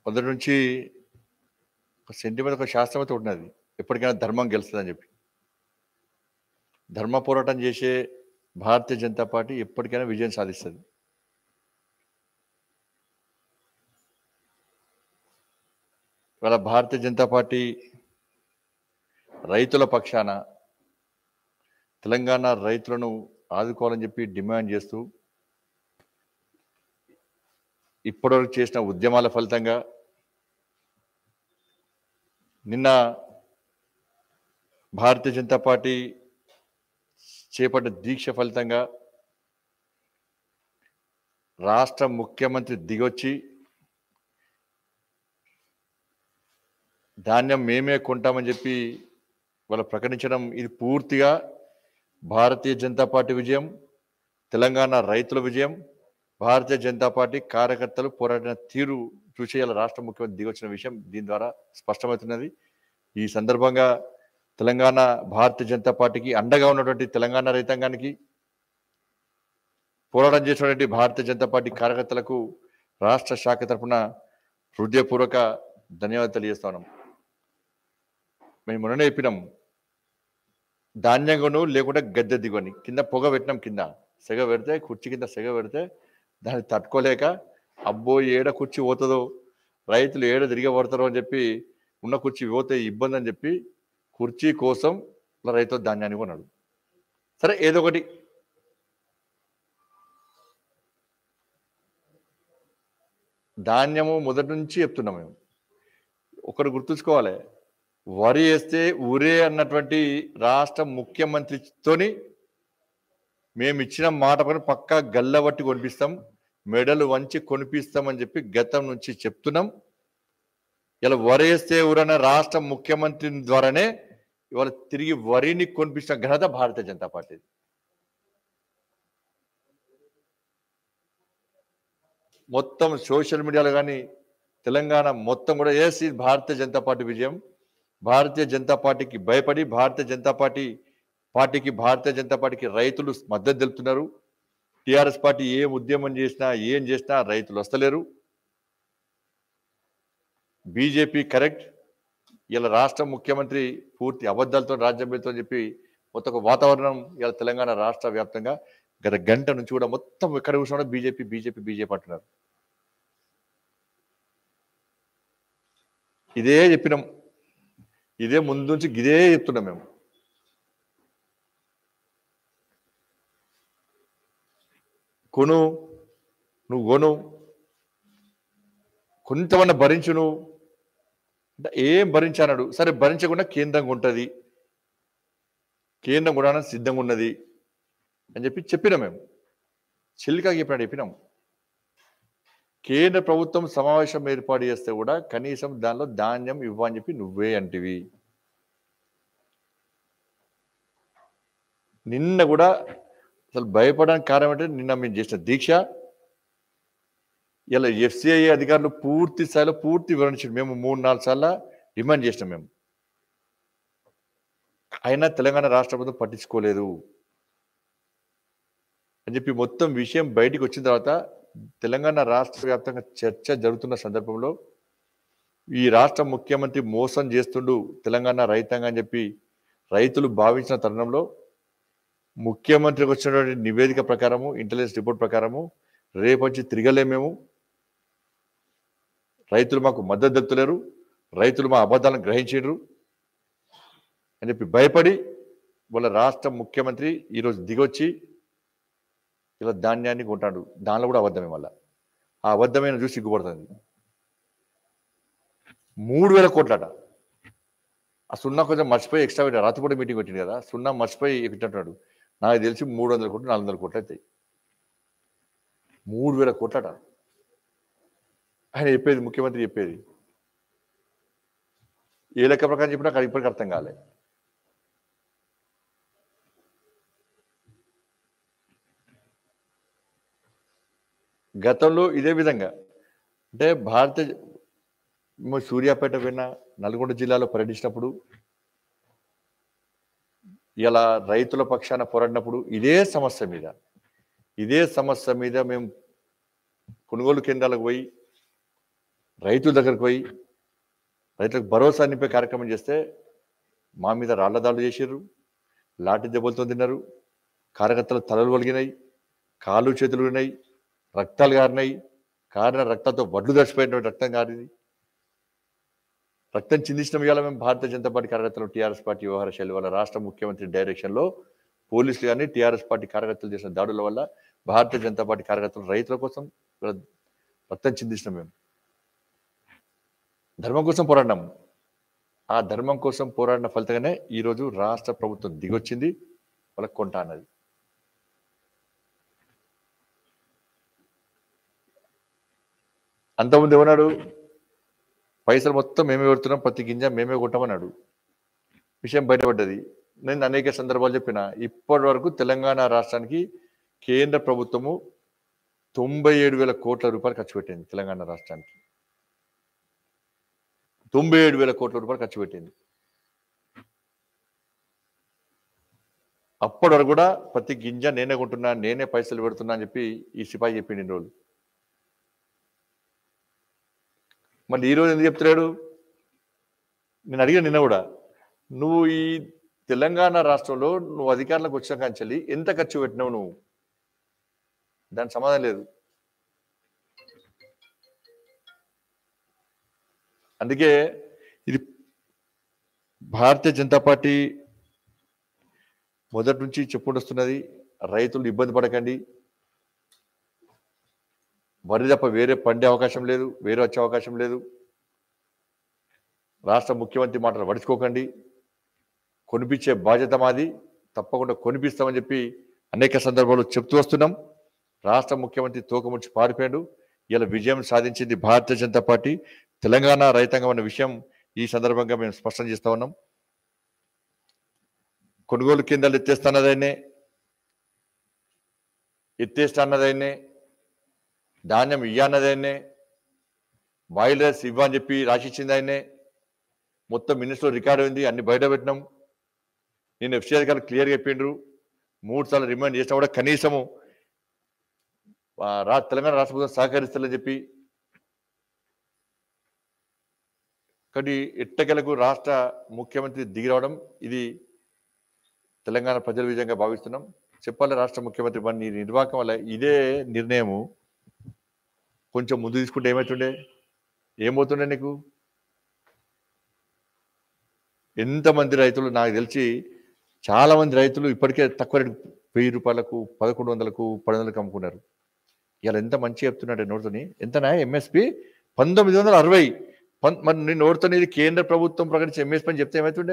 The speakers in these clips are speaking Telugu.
మొదటి నుంచి ఒక సెంటిమెంట్ ఒక శాస్త్రం అయితే ఉన్నది ఎప్పటికైనా ధర్మం గెలుస్తుందని చెప్పి ధర్మ పోరాటం చేసే భారతీయ జనతా పార్టీ ఎప్పటికైనా విజయం సాధిస్తుంది ఇవాళ భారతీయ జనతా పార్టీ రైతుల పక్షాన తెలంగాణ రైతులను ఆదుకోవాలని చెప్పి డిమాండ్ చేస్తూ ఇప్పటివరకు చేసిన ఉద్యమాల ఫలితంగా నిన్న భారతీయ జనతా పార్టీ చేపట్ట దీక్ష ఫలితంగా రాష్ట్ర ముఖ్యమంత్రి దిగొచ్చి ధాన్యం మేమే కొంటామని చెప్పి వాళ్ళు ప్రకటించడం ఇది పూర్తిగా భారతీయ జనతా పార్టీ విజయం తెలంగాణ రైతుల విజయం భారతీయ జనతా పార్టీ కార్యకర్తలు పోరాడిన తీరు చూసి ఇలా రాష్ట్ర ముఖ్యమంత్రి దిగొచ్చిన విషయం దీని ద్వారా స్పష్టమవుతున్నది ఈ సందర్భంగా తెలంగాణ భారతీయ జనతా పార్టీకి అండగా ఉన్నటువంటి తెలంగాణ రైతాంగానికి పోరాటం చేసినటువంటి భారతీయ జనతా పార్టీ కార్యకర్తలకు రాష్ట్ర శాఖ తరఫున హృదయపూర్వక ధన్యవాదాలు తెలియజేస్తున్నాం మేము మొన్ననే చెప్పినాం ధాన్యంగాను లేకుంటే గద్దె దిగని కింద పొగ పెట్టినాం కింద సెగ పెడితే కుర్చీ కింద సెగ పెడితే దాన్ని తట్టుకోలేక అబ్బో ఏడ కుర్చీ పోతుందో రైతులు ఏడ తిరిగబడతారో అని చెప్పి ఉన్న కుర్చీ పోతే ఇబ్బంది అని చెప్పి కుర్చీ కోసం ఇలా రైతు ధాన్యాన్ని కొన్నాడు సరే ఏదో ఒకటి ధాన్యము మొదటి నుంచి చెప్తున్నాం మేము ఒకరు గుర్తుంచుకోవాలి వరి వేస్తే ఊరే అన్నటువంటి రాష్ట్ర ముఖ్యమంత్రితోని మేము ఇచ్చిన మాట పైన పక్కా గల్లబట్టి కొనిపిస్తాం మెడలు వంచి కొనిపిస్తామని చెప్పి గతం నుంచి చెప్తున్నాం ఇలా వరి వేస్తే ఊరన్న రాష్ట్ర ముఖ్యమంత్రి ద్వారానే ఇవాళ తిరిగి వరిని కొనిపించిన ఘనత భారతీయ జనతా పార్టీ మొత్తం సోషల్ మీడియాలో కానీ తెలంగాణ మొత్తం కూడా ఎస్ ఇది భారతీయ జనతా పార్టీ విజయం భారతీయ జనతా పార్టీకి భయపడి భారతీయ జనతా పార్టీ పార్టీకి భారతీయ జనతా పార్టీకి రైతులు మద్దతు తెలుపుతున్నారు టిఆర్ఎస్ పార్టీ ఏం ఉద్యమం చేసినా ఏం చేసినా రైతులు వస్తలేరు బీజేపీ కరెక్ట్ ఇలా రాష్ట్ర ముఖ్యమంత్రి పూర్తి అబద్ధాలతో రాజ్యం వెళ్తుందని చెప్పి మొత్తం ఒక వాతావరణం ఇలా తెలంగాణ రాష్ట్ర వ్యాప్తంగా గత గంట నుంచి కూడా మొత్తం ఎక్కడ కూర్చున్నా బీజేపీ బీజేపీ బీజేపీ అంటున్నారు ఇదే చెప్పినాం ఇదే ముందు నుంచి ఇదే చెప్తున్నాం మేము కొను నువ్వు కొను కొంతమన్నా భరించు నువ్వు అంటే ఏం భరించానడు సరే భరించకుండా కేంద్రంగా ఉంటుంది కేంద్రం కూడా సిద్ధంగా ఉన్నది అని చెప్పి చెప్పినాం మేము చిల్లిగా చెప్పినాడు చెప్పినాం కేంద్ర ప్రభుత్వం సమావేశం ఏర్పాటు చేస్తే కూడా కనీసం దానిలో ధాన్యం ఇవ్వని చెప్పి నువ్వే అంటివి నిన్న కూడా అసలు భయపడడానికి కారణం అంటే నిన్న మేము చేసిన దీక్ష ఇలా ఎఫ్సిఐ అధికారులు పూర్తి స్థాయిలో పూర్తి వివరించారు మేము మూడు నాలుగు సార్లు డిమాండ్ చేసినాం మేము అయినా తెలంగాణ రాష్ట్ర ప్రభుత్వం పట్టించుకోలేదు అని చెప్పి మొత్తం విషయం బయటికి వచ్చిన తర్వాత తెలంగాణ రాష్ట్ర వ్యాప్తంగా చర్చ జరుగుతున్న సందర్భంలో ఈ రాష్ట్ర ముఖ్యమంత్రి మోసం చేస్తుండు తెలంగాణ రైతాంగం అని చెప్పి రైతులు భావించిన తరుణంలో ముఖ్యమంత్రికి వచ్చినటువంటి నివేదిక ప్రకారము ఇంటెలిజెన్స్ రిపోర్ట్ ప్రకారము రేపొచ్చి తిరగలే మేము రైతులు మాకు మద్దతు దక్కులేరు రైతులు మా అబద్ధాలను గ్రహించారు అని చెప్పి భయపడి వాళ్ళ రాష్ట్ర ముఖ్యమంత్రి ఈరోజు దిగొచ్చి ఇలా ధాన్యాన్ని కొంటాడు దానిలో కూడా అబద్ధమే మళ్ళా ఆ అబద్ధమైన చూసి సిగ్గుపడుతుంది మూడు వేల కోట్లట ఆ సున్నా కొంచెం మర్చిపోయి ఎక్స్ట్రా పెట్టాడు రాత్రిపూట మీటింగ్ పెట్టింది కదా సున్నా మర్చిపోయి పెట్టినట్టున్నాడు నాకు తెలిసి మూడు వందల కోట్లు నాలుగు వందల కోట్లు అవుతాయి మూడు వేల కోట్లట ఆయన చెప్పేది ముఖ్యమంత్రి చెప్పేది ఏ లెక్క ప్రకారం చెప్పినా నాకు ఇప్పటికి అర్థం కాలే గతంలో ఇదే విధంగా అంటే భారత మేము సూర్యాపేట పోయిన నల్గొండ జిల్లాలో పర్యటించినప్పుడు ఇలా రైతుల పక్షాన పోరాడినప్పుడు ఇదే సమస్య మీద ఇదే సమస్య మీద మేము కొనుగోలు కేంద్రాలకు పోయి రైతుల దగ్గరకు పోయి రైతులకు భరోసా నింపే కార్యక్రమం చేస్తే మా మీద రాళ్ల దాడులు చేసిర్రు లాఠీ దెబ్బలతో తిన్నారు కార్యకర్తలు తలలు వలిగినాయి కాళ్ళు చేతులు ఉన్నాయి రక్తాలు గారినాయి కారిన రక్తంతో వడ్లు దర్శిపోయినటువంటి రక్తం కారింది రక్తం చిందించిన ఇవాళ మేము భారతీయ జనతా పార్టీ కార్యకర్తలు టీఆర్ఎస్ పార్టీ వ్యవహార శైలి వల్ల రాష్ట్ర ముఖ్యమంత్రి డైరెక్షన్లో పోలీసులు కానీ టీఆర్ఎస్ పార్టీ కార్యకర్తలు చేసిన దాడుల వల్ల భారతీయ జనతా పార్టీ కార్యకర్తలు రైతుల కోసం ఇవాళ రక్తం చిందించినాం మేము ధర్మం కోసం పోరాడినాం ఆ ధర్మం కోసం పోరాడిన ఫలితంగానే ఈరోజు రాష్ట్ర ప్రభుత్వం దిగొచ్చింది వాళ్ళకి కొంట అన్నది అంతకుముందు ఏమన్నాడు పైసలు మొత్తం మేమే పెడుతున్నాం ప్రతి గింజ మేమే కొట్టామన్నాడు విషయం బయటపడ్డది నేను అనేక సందర్భాలు చెప్పిన ఇప్పటి వరకు తెలంగాణ రాష్ట్రానికి కేంద్ర ప్రభుత్వము తొంభై ఏడు వేల కోట్ల రూపాయలు ఖర్చు పెట్టింది తెలంగాణ రాష్ట్రానికి తొంభై ఏడు వేల కోట్ల రూపాయలు ఖర్చు పెట్టింది అప్పటి వరకు కూడా ప్రతి గింజ నేనే కొంటున్నా నేనే పైసలు పెడుతున్నా అని చెప్పి ఈ సిపాయి చెప్పిండు ఇన్ని రోజులు మళ్ళీ ఈ రోజు ఎందుకు చెప్తున్నాడు నేను అడిగాను నిన్న కూడా నువ్వు ఈ తెలంగాణ రాష్ట్రంలో నువ్వు అధికారంలోకి వచ్చిన కాంచెల్లి ఎంత ఖర్చు పెట్టినావు నువ్వు దానికి సమాధానం లేదు అందుకే ఇది భారతీయ జనతా పార్టీ మొదటి నుంచి చెప్పుకుంటొస్తున్నది రైతులు ఇబ్బంది పడకండి వరి తప్ప వేరే పండే అవకాశం లేదు వేరే వచ్చే అవకాశం లేదు రాష్ట్ర ముఖ్యమంత్రి మాటలు పడుచుకోకండి కొనిపించే బాధ్యత మాది తప్పకుండా కొనిపిస్తామని చెప్పి అనేక సందర్భాల్లో చెప్తూ వస్తున్నాం రాష్ట్ర ముఖ్యమంత్రి తోకముడిచి పారిపోయాడు ఇలా విజయం సాధించింది భారతీయ జనతా పార్టీ తెలంగాణ రైతాంగం అన్న విషయం ఈ సందర్భంగా మేము స్పష్టం చేస్తా ఉన్నాం కొనుగోలు కేంద్రాలు ఎత్తేస్తున్నదైనే ఎత్తేస్తున్నదైనే ధాన్యం ఇయ్యన్నదైనే బాయిల్ రైస్ ఇవ్వని చెప్పి రాసిచ్చింది ఆయనే మొత్తం మినిస్టర్ రికార్డ్ అయింది అన్ని బయట పెట్టినాం నేను ఎఫ్సీ అధికారులు క్లియర్గా చెప్పిండ్రు మూడు సార్లు రిమైండ్ చేసినా కూడా కనీసము ఆ, రా తెలంగాణ రాష్ట్ర ప్రభుత్వం సహకరిస్తారని చెప్పి కానీ ఎట్టకెలకు రాష్ట్ర ముఖ్యమంత్రి దిగి రావడం ఇది తెలంగాణ ప్రజల విజయంగా భావిస్తున్నాం చెప్పాలి రాష్ట్ర ముఖ్యమంత్రి మన ఈ నిర్వాహకం వల్ల ఇదే నిర్ణయము కొంచెం ముందు తీసుకుంటే ఏమవుతుండే ఏమవుతుండే నీకు ఎంతమంది రైతులు నాకు తెలిసి చాలా మంది రైతులు ఇప్పటికే తక్కువ రేటు వెయ్యి రూపాయలకు పదకొండు వందలకు పది వందలకు అమ్ముకున్నారు ఇలా ఎంత మంచిగా చెప్తున్నాడు నోటితోని ఎంతనా ఎంఎస్పి పంతొమ్మిది వందల అరవై పం మరి నేను నోటితోని ఇది కేంద్ర ప్రభుత్వం ప్రకటించి ఎంఎస్పి అని చెప్తే ఏమవుతుండే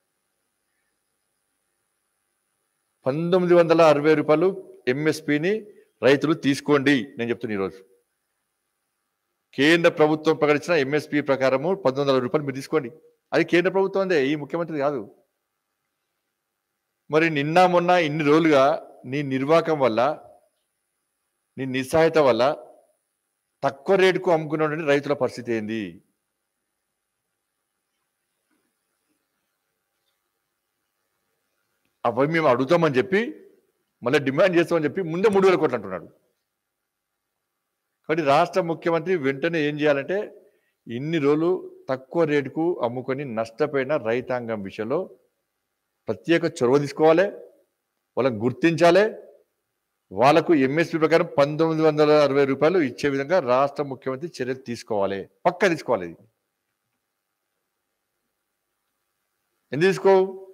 పంతొమ్మిది వందల అరవై రూపాయలు ఎంఎస్పిని రైతులు తీసుకోండి నేను చెప్తున్నా ఈరోజు కేంద్ర ప్రభుత్వం ప్రకటించిన ఎంఎస్పి ప్రకారము పంతొమ్మిది వందల రూపాయలు మీరు తీసుకోండి అది కేంద్ర ప్రభుత్వం అందే ఈ ముఖ్యమంత్రి కాదు మరి నిన్న మొన్న ఇన్ని రోజులుగా నీ నిర్వాహకం వల్ల నీ నిస్సహాయత వల్ల తక్కువ రేటుకు అమ్ముకున్నటువంటి రైతుల పరిస్థితి ఏంది అవి మేము అడుగుతామని చెప్పి మళ్ళీ డిమాండ్ చేస్తామని చెప్పి ముందే మూడు వేల కోట్లు అంటున్నాడు కాబట్టి రాష్ట్ర ముఖ్యమంత్రి వెంటనే ఏం చేయాలంటే ఇన్ని రోజులు తక్కువ రేటుకు అమ్ముకొని నష్టపోయిన రైతాంగం విషయంలో ప్రత్యేక చొరవ తీసుకోవాలి వాళ్ళని గుర్తించాలి వాళ్ళకు ఎంఎస్పి ప్రకారం పంతొమ్మిది వందల అరవై రూపాయలు ఇచ్చే విధంగా రాష్ట్ర ముఖ్యమంత్రి చర్యలు తీసుకోవాలి పక్క తీసుకోవాలి ఇది ఎందుకు తీసుకో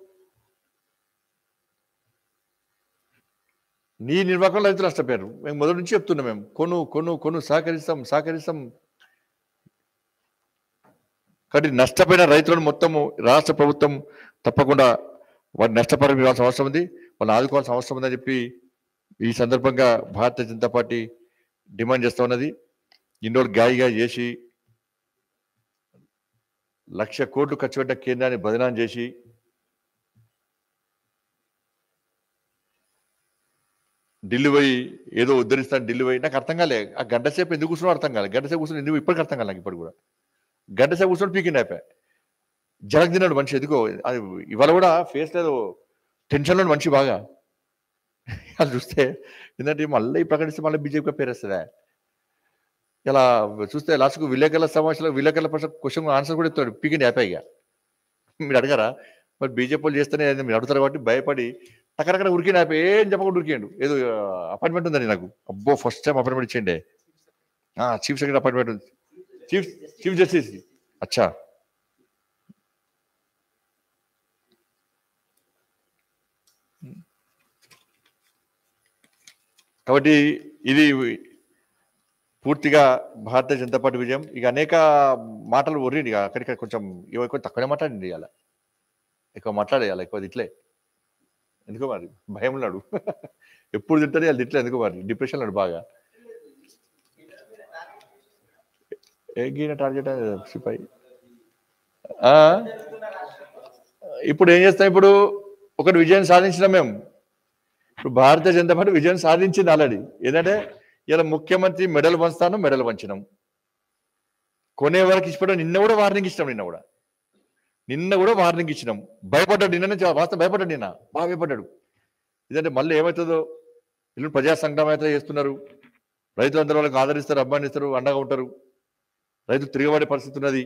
నీ నిర్వాహకంలో రైతులు నష్టపోయారు మేము మొదటి నుంచి చెప్తున్నాం మేము కొను కొను కొను సహకరిస్తాం సహకరిస్తాం కాబట్టి నష్టపోయిన రైతులను మొత్తము రాష్ట్ర ప్రభుత్వం తప్పకుండా వారి నష్టపరం ఇవ్వాల్సిన అవసరం ఉంది వాళ్ళని ఆదుకోవాల్సిన అవసరం ఉందని చెప్పి ఈ సందర్భంగా భారతీయ జనతా పార్టీ డిమాండ్ చేస్తా ఉన్నది ఇన్నోళ్ళు గాయిగా చేసి లక్ష కోట్లు ఖర్చు పెట్టిన కేంద్రాన్ని బదనాం చేసి ఢిల్లీ పోయి ఏదో ఉద్ధరిస్తాను ఢిల్లీ పోయి నాకు అర్థం కాలే ఆ గంట సేపు ఎందుకు కూర్చున్నా అర్థం కాలే గంట సేపు కూర్చుని ఎందుకు ఇప్పటికి అర్థం కాలే నాకు ఇప్పుడు కూడా గంట సేపు కూర్చొని పీకిండి అయిపోయా జలక్ తిన్నాడు మనిషి ఎందుకో అది ఇవాళ కూడా ఫేస్ లేదు టెన్షన్లో మనిషి బాగా అది చూస్తే ఎందుకంటే మళ్ళీ ప్రకటిస్తే మళ్ళీ బీజేపీ పేరు వస్తుందా ఇలా చూస్తే లాస్ట్కు విలేకరుల సమావేశంలో విలేకరుల ప్రశ్న క్వశ్చన్ ఆన్సర్ కూడా ఇస్తాడు పీకింది హ్యాపీగా మీరు అడగరా మరి బీజేపీ వాళ్ళు చేస్తేనే ఏదో మీరు అడుగుతారు కాబట్టి భయపడి టకరకర ఉరికిండి హ్యాపీ ఏం చెప్పకుండా ఉరికిండు ఏదో అపాయింట్మెంట్ ఉందండి నాకు అబ్బో ఫస్ట్ టైం అపాయింట్మెంట్ ఇచ్చేయండి చీఫ్ సెక్రటరీ అపాయింట్మెంట్ ఉంది చీఫ్ చీఫ్ జస్టిస్ అచ్చా కాబట్టి ఇది పూర్తిగా భారతీయ జనతా పార్టీ విజయం ఇక అనేక మాటలు ఒర్రిండి ఇక అక్కడికి కొంచెం ఇవి ఎక్కువ తక్కువనే మాట్లాడండి ఇవాళ ఎక్కువ మాట్లాడేయాలి ఎక్కువ ఇట్లే ఎందుకో మరి భయం ఉన్నాడు ఎప్పుడు తింటారు వాళ్ళు తిట్లే ఎందుకో మరి డిప్రెషన్ ఉన్నాడు బాగా ఏ గీన టార్గెట్ సిపాయి ఆ? ఇప్పుడు ఏం చేస్తాం ఇప్పుడు ఒకటి విజయం సాధించినాం మేము ఇప్పుడు భారతీయ జనతా పార్టీ విజయం సాధించింది ఆల్రెడీ ఏంటంటే ఇలా ముఖ్యమంత్రి మెడల్ పంచుతాను మెడల్ పంచినాం కొనే వరకు ఇష్టపడ్డా నిన్న కూడా వార్నింగ్ ఇచ్చినాం నిన్న కూడా నిన్న కూడా వార్నింగ్ ఇచ్చినాం భయపడ్డాడు నిన్న వాస్తవం భయపడ్డాడు నిన్న బాగా భయపడ్డాడు ఇదంటే మళ్ళీ ఏమవుతుందో వీళ్ళు ప్రజా సంగ్రామం అయితే చేస్తున్నారు రైతులందరూ వాళ్ళకి ఆదరిస్తారు అభిమానిస్తారు అండగా ఉంటారు రైతు తిరగబడే పరిస్థితి ఉన్నది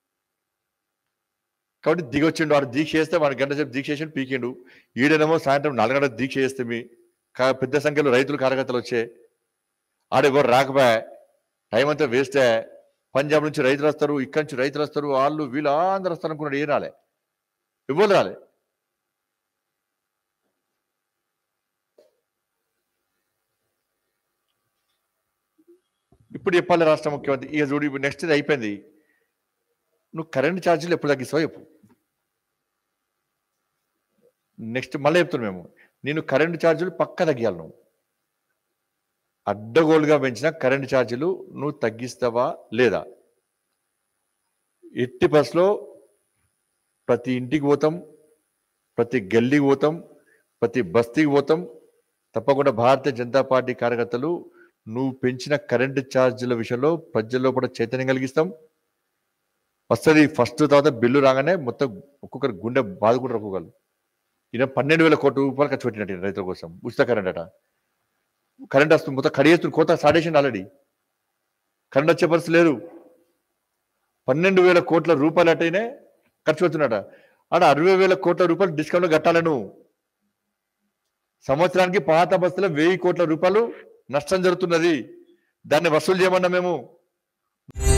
కాబట్టి దిగొచ్చిండు వాడు దీక్ష చేస్తే వాడు గంట సేపు దీక్ష చేసి పీకిండు ఈడనేమో సాయంత్రం నాలుగు గంటల దీక్ష చేస్తే మీ కా- పెద్ద సంఖ్యలో రైతులు కార్యకర్తలు వచ్చే ఆడెవరు రాకపోయా టైం అంతా వేస్టే పంజాబ్ నుంచి రైతులు వస్తారు ఇక్కడి నుంచి రైతులు వస్తారు వాళ్ళు వీళ్ళు అందరు వస్తారు అనుకున్నాడు ఏం రాలే ఇవ్వదు రాలే ఇప్పుడు చెప్పాలి రాష్ట్ర ముఖ్యమంత్రి ఇక చూడు ఇప్పుడు నెక్స్ట్ ఇది అయిపోయింది నువ్వు కరెంట్ ఛార్జీలు ఎప్పుడు తగ్గిస్తావో చెప్పు నెక్స్ట్ మళ్ళీ చెప్తున్నాను మేము నేను కరెంట్ ఛార్జీలు పక్క తగ్గియాలి నువ్వు అడ్డగోలుగా పెంచిన కరెంట్ ఛార్జీలు నువ్వు తగ్గిస్తావా లేదా ఎట్టి బస్సులో ప్రతి ఇంటికి పోతాం ప్రతి గల్లీకి పోతాం ప్రతి బస్తీకి పోతాం తప్పకుండా భారతీయ జనతా పార్టీ కార్యకర్తలు నువ్వు పెంచిన కరెంటు ఛార్జీల విషయంలో ప్రజల్లో కూడా చైతన్యం కలిగిస్తాం వస్తుంది ఫస్ట్ తర్వాత బిల్లు రాగానే మొత్తం ఒక్కొక్కరు గుండె బాదుకుంటారు ఒక్కొక్కరు ఈయన పన్నెండు వేల కోట్ల రూపాయలు ఖర్చు పెట్టినట్టు ఈయన రైతుల కోసం ఉచిత కరెంట్ అట కరెంట్ వస్తుంది మొత్తం కడిగేస్తుంది కోత సాడేసింది ఆల్రెడీ కరెంట్ వచ్చే పరిస్థితి లేదు పన్నెండు వేల కోట్ల రూపాయలు అటైనే ఖర్చు పెడుతున్నాడ ఆడ అరవై వేల కోట్ల రూపాయలు డిస్కౌంట్ కట్టాలి నువ్వు సంవత్సరానికి పాత బస్సులో వెయ్యి కోట్ల రూపాయలు నష్టం జరుగుతున్నది దాన్ని వసూలు చేయమన్నా మేము